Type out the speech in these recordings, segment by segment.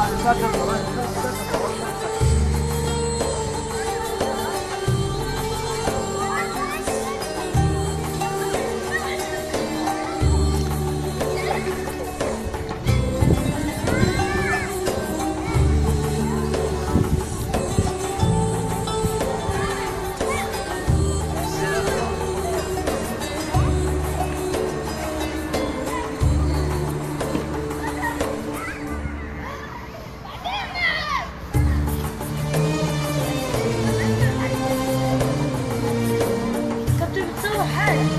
كنت بتصور حاجة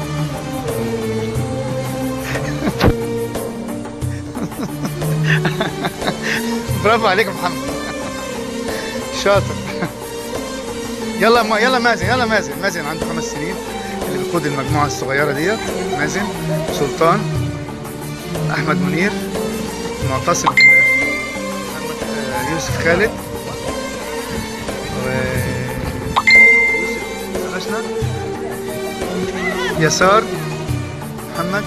برافو عليك يا محمد شاطر يلا ما يلا مازن يلا مازن مازن عنده خمس سنين اللي بيقود المجموعة الصغيرة ديت مازن سلطان أحمد منير معتصم بالله، محمد آه، يوسف خالد و يوسف غشنا يسار محمد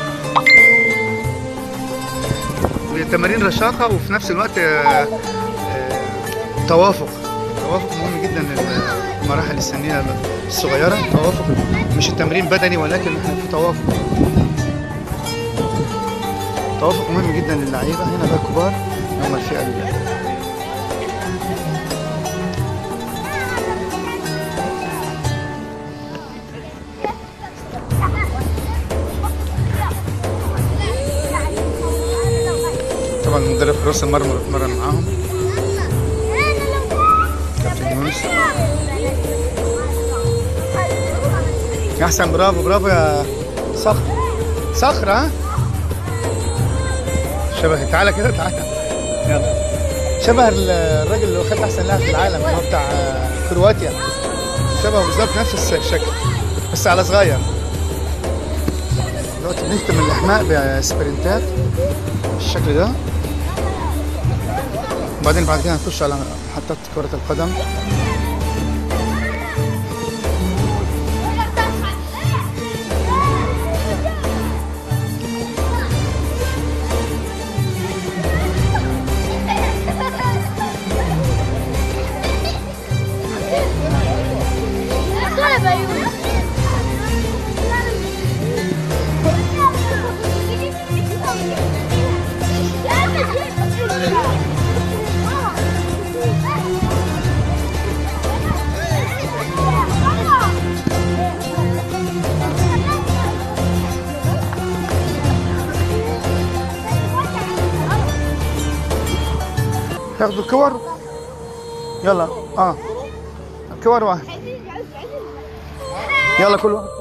تمارين رشاقة وفي نفس الوقت آه، آه، توافق توافق مهم جدا للمراحل السنية الصغيرة توافق مش التمرين بدني ولكن احنا في توافق توافق مهم جدا للعيبة هنا بقى كبار هم الفئة ال- طبعا مدرب حراس المرمى بيتمرن معاهم كابتن يونس يا احسن برافو برافو يا صخر صخر ها شبه تعالى كده تعالى يلا شبه ال- الراجل اللي خد احسن لاعب في العالم اللي هو بتاع آه، كرواتيا شبه بالظبط نفس الس- الشكل بس على صغير دلوقتي بنختم الاحماء بسبرنتات بالشكل ده وبعدين بعد كده هنخش على محطات كرة القدم طلب أيوة ياخدوا الكور يلا اه الكور واحد يلا كل واحد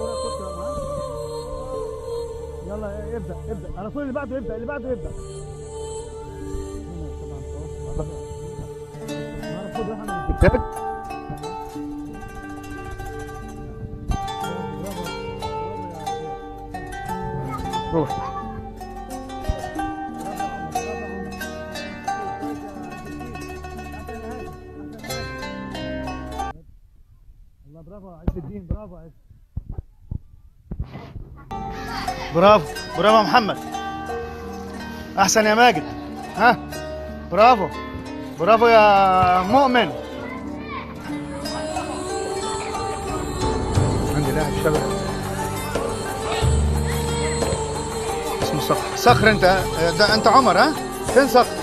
يلا ابدا ابدا على طول اللي بعده يبدا اللي بعده يبدا روح الله برافو عز الدين برافو عز برافو برافو يا محمد احسن يا ماجد ها برافو برافو يا مؤمن عندي لاعب شبه اسمه صخر صخر انت ده انت عمر ها فين صخر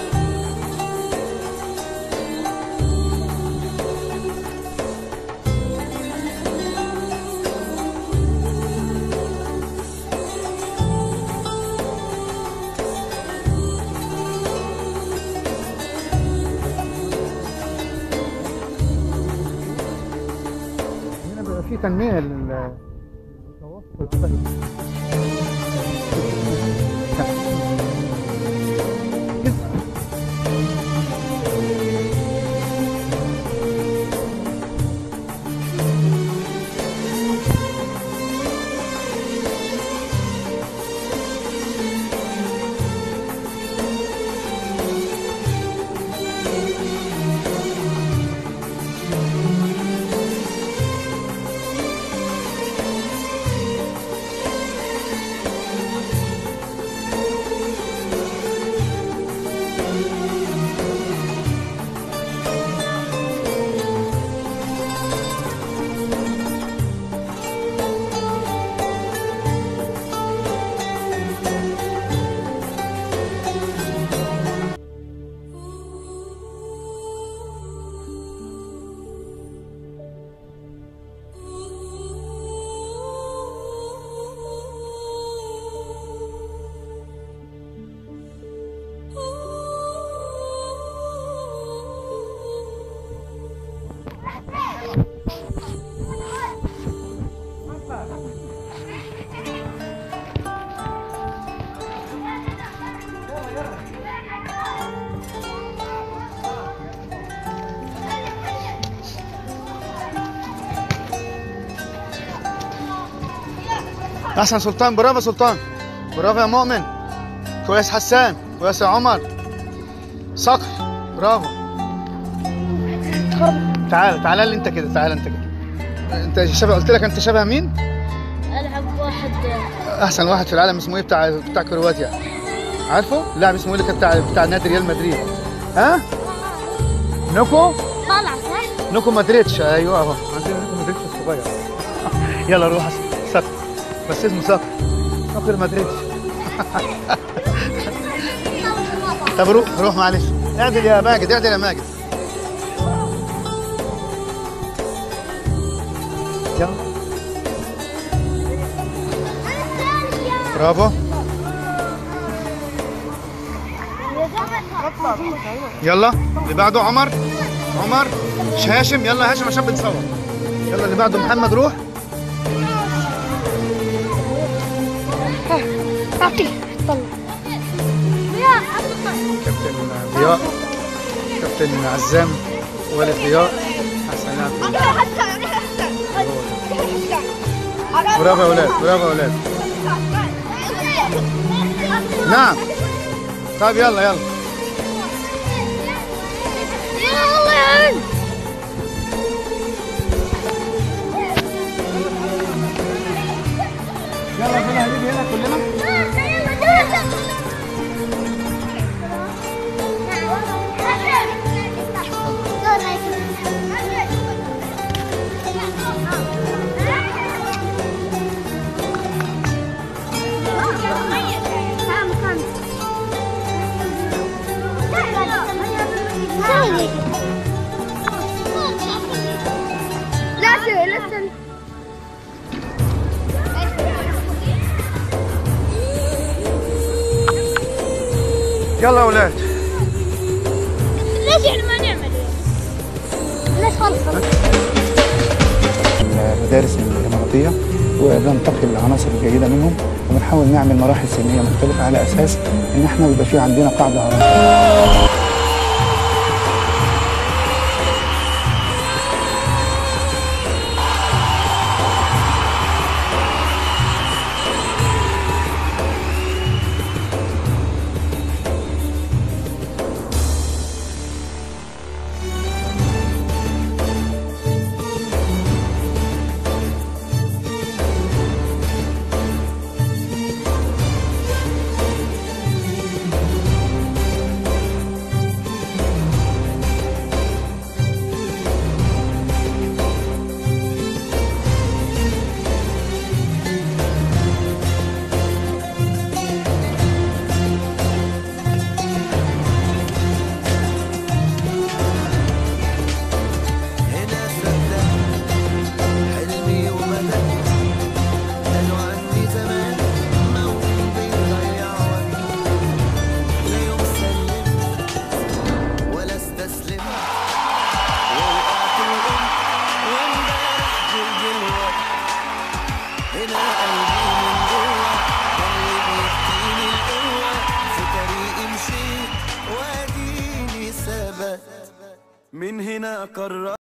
هنا بيبقى في تنمية لل للتواصل العصبي. احسن سلطان برافو سلطان برافو يا مؤمن كويس حسان كويس يا عمر صقر برافو تعال تعال لي انت كده تعال انت كده انت شبه قلت لك انت شبه مين العب واحد احسن واحد في العالم اسمه ايه بتاع بتاع كرواتيا عارفه لاعب اسمه ايه اللي كان بتاع بتاع نادي ريال مدريد ها نوكو طالع صح؟ نوكو مدريتش ايوه اهو عندنا نوكو مدريتش الصغير يلا روح صقر بس اسمه صقر صقر مدريتش طب روح روح معلش اعدل يا ماجد اعدل يا ماجد يلا برافو يلا اللي بعده عمر عمر مش هاشم يلا هاشم عشان بنصور يلا اللي بعده محمد روح اعطيه طلع كابتن ضياء كابتن عزام والد ضياء حسن برافو يا اولاد برافو يا اولاد نعم طيب يلا يلا يلا يا عين يلا يلا حبيبي يلا كلنا لا سوي لا استنى يلا يا اولاد ليش يعني ما نعمل ليش خالص خالص المدارس الإماراتية وبننتقي العناصر الجيدة منهم وبنحاول نعمل مراحل سنية مختلفة على أساس إن إحنا بيبقى في عندنا قاعدة عناصر هنا صدق حلمي ومدى قالوا عني زمان موهوب بيضيع وقت لا يوم سلمت ولا استسلمت ووقعت وقمت وامبارح جلد الوقت هنا قلبي من جوه ده اللي بيديني القوة في طريقي مشيت واديني ثبت من هنا قررت